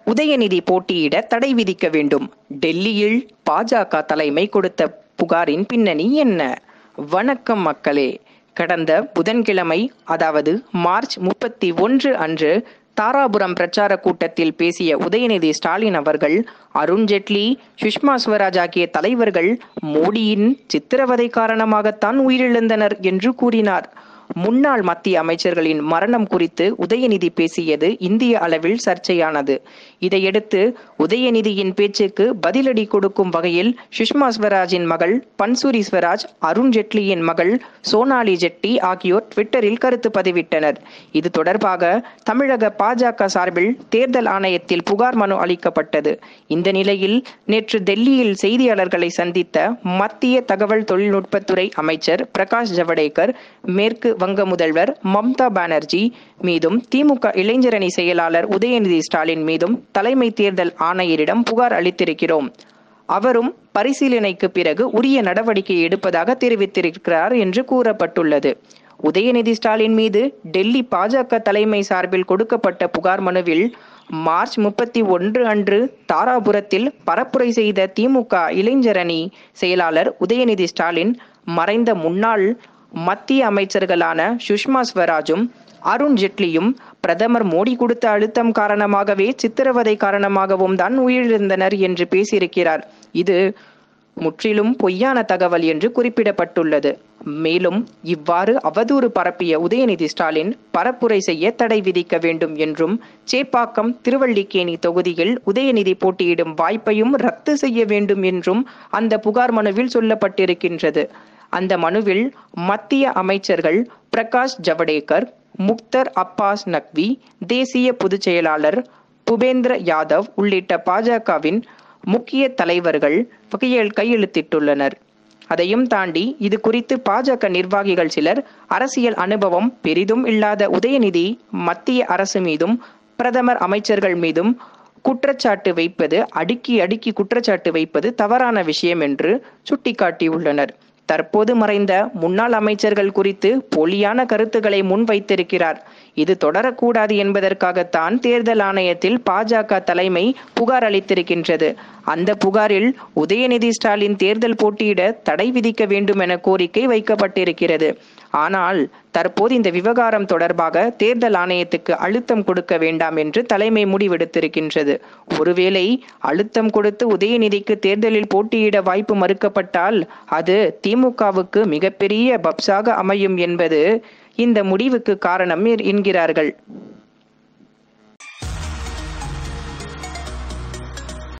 உதயநிதி போட்டியிட தடை விதிக்க வேண்டும் டெல்லியில் பாஜக தலைமை கொடுத்த புகாரின் பின்னணி என்ன வணக்கம் மக்களே கடந்த புதன்கிழமை அதாவது மார்ச் முப்பத்தி ஒன்று அன்று தாராபுரம் பிரச்சார கூட்டத்தில் பேசிய உதயநிதி ஸ்டாலின் அவர்கள் அருண்ஜேட்லி சுஷ்மா ஸ்வராஜ் ஆகிய தலைவர்கள் மோடியின் சித்திரவதை காரணமாகத்தான் உயிரிழந்தனர் என்று கூறினார் முன்னாள் மத்திய அமைச்சர்களின் மரணம் குறித்து உதயநிதி பேசியது இந்திய அளவில் சர்ச்சையானது இதையடுத்து உதயநிதியின் பேச்சுக்கு பதிலடி கொடுக்கும் வகையில் சுஷ்மா ஸ்வராஜின் மகள் பன்சூரி ஸ்வராஜ் அருண் ஜெட்லியின் மகள் சோனாலி ஜெட்டி ஆகியோர் ட்விட்டரில் கருத்து பதிவிட்டனர் இது தொடர்பாக தமிழக பாஜக சார்பில் தேர்தல் ஆணையத்தில் புகார் மனு அளிக்கப்பட்டது இந்த நிலையில் நேற்று டெல்லியில் செய்தியாளர்களை சந்தித்த மத்திய தகவல் தொழில்நுட்பத்துறை அமைச்சர் பிரகாஷ் ஜவடேகர் மேற்கு வங்க முதல்வர் மம்தா பானர்ஜி மீதும் திமுக இளைஞரணி செயலாளர் உதயநிதி ஸ்டாலின் மீதும் தலைமை தேர்தல் ஆணையரிடம் புகார் அளித்திருக்கிறோம் அவரும் பரிசீலனைக்கு பிறகு உரிய நடவடிக்கை எடுப்பதாக தெரிவித்திருக்கிறார் என்று கூறப்பட்டுள்ளது உதயநிதி ஸ்டாலின் மீது டெல்லி பாஜக தலைமை சார்பில் கொடுக்கப்பட்ட புகார் மனுவில் மார்ச் முப்பத்தி ஒன்று அன்று தாராபுரத்தில் பரப்புரை செய்த திமுக இளைஞரணி செயலாளர் உதயநிதி ஸ்டாலின் மறைந்த முன்னாள் மத்திய அமைச்சர்களான சுஷ்மா ஸ்வராஜும் அருண் ஜெட்லியும் பிரதமர் மோடி கொடுத்த அழுத்தம் காரணமாகவே சித்திரவதை காரணமாகவும் தான் உயிரிழந்தனர் என்று பேசியிருக்கிறார் இது முற்றிலும் பொய்யான தகவல் என்று குறிப்பிடப்பட்டுள்ளது மேலும் இவ்வாறு அவதூறு பரப்பிய உதயநிதி ஸ்டாலின் பரப்புரை செய்ய தடை விதிக்க வேண்டும் என்றும் சேப்பாக்கம் திருவள்ளிக்கேணி தொகுதியில் உதயநிதி போட்டியிடும் வாய்ப்பையும் ரத்து செய்ய வேண்டும் என்றும் அந்த புகார் மனுவில் சொல்லப்பட்டிருக்கின்றது அந்த மனுவில் மத்திய அமைச்சர்கள் பிரகாஷ் ஜவடேகர் முக்தர் அப்பாஸ் நக்வி தேசிய பொதுச் செயலாளர் புபேந்திர யாதவ் உள்ளிட்ட பாஜகவின் முக்கிய தலைவர்கள் வகையில் கையெழுத்திட்டுள்ளனர் அதையும் தாண்டி இது குறித்து பாஜக நிர்வாகிகள் சிலர் அரசியல் அனுபவம் பெரிதும் இல்லாத உதயநிதி மத்திய அரசு மீதும் பிரதமர் அமைச்சர்கள் மீதும் குற்றச்சாட்டு வைப்பது அடுக்கி அடுக்கி குற்றச்சாட்டு வைப்பது தவறான விஷயம் என்று சுட்டிக்காட்டியுள்ளனர் தற்போது மறைந்த முன்னாள் அமைச்சர்கள் குறித்து போலியான கருத்துக்களை முன்வைத்திருக்கிறார் இது தொடரக்கூடாது என்பதற்காகத்தான் தேர்தல் ஆணையத்தில் பாஜக தலைமை புகார் அளித்திருக்கின்றது அந்த புகாரில் உதயநிதி ஸ்டாலின் தேர்தல் போட்டியிட தடை விதிக்க வேண்டும் என கோரிக்கை வைக்கப்பட்டிருக்கிறது ஆனால் தற்போது இந்த விவகாரம் தொடர்பாக தேர்தல் ஆணையத்துக்கு அழுத்தம் கொடுக்க வேண்டாம் என்று தலைமை முடிவெடுத்திருக்கின்றது ஒருவேளை அழுத்தம் கொடுத்து உதயநிதிக்கு தேர்தலில் போட்டியிட வாய்ப்பு மறுக்கப்பட்டால் அது திமுகவுக்கு மிகப்பெரிய பப்ஸாக அமையும் என்பது இந்த முடிவுக்கு காரணம் என்கிறார்கள்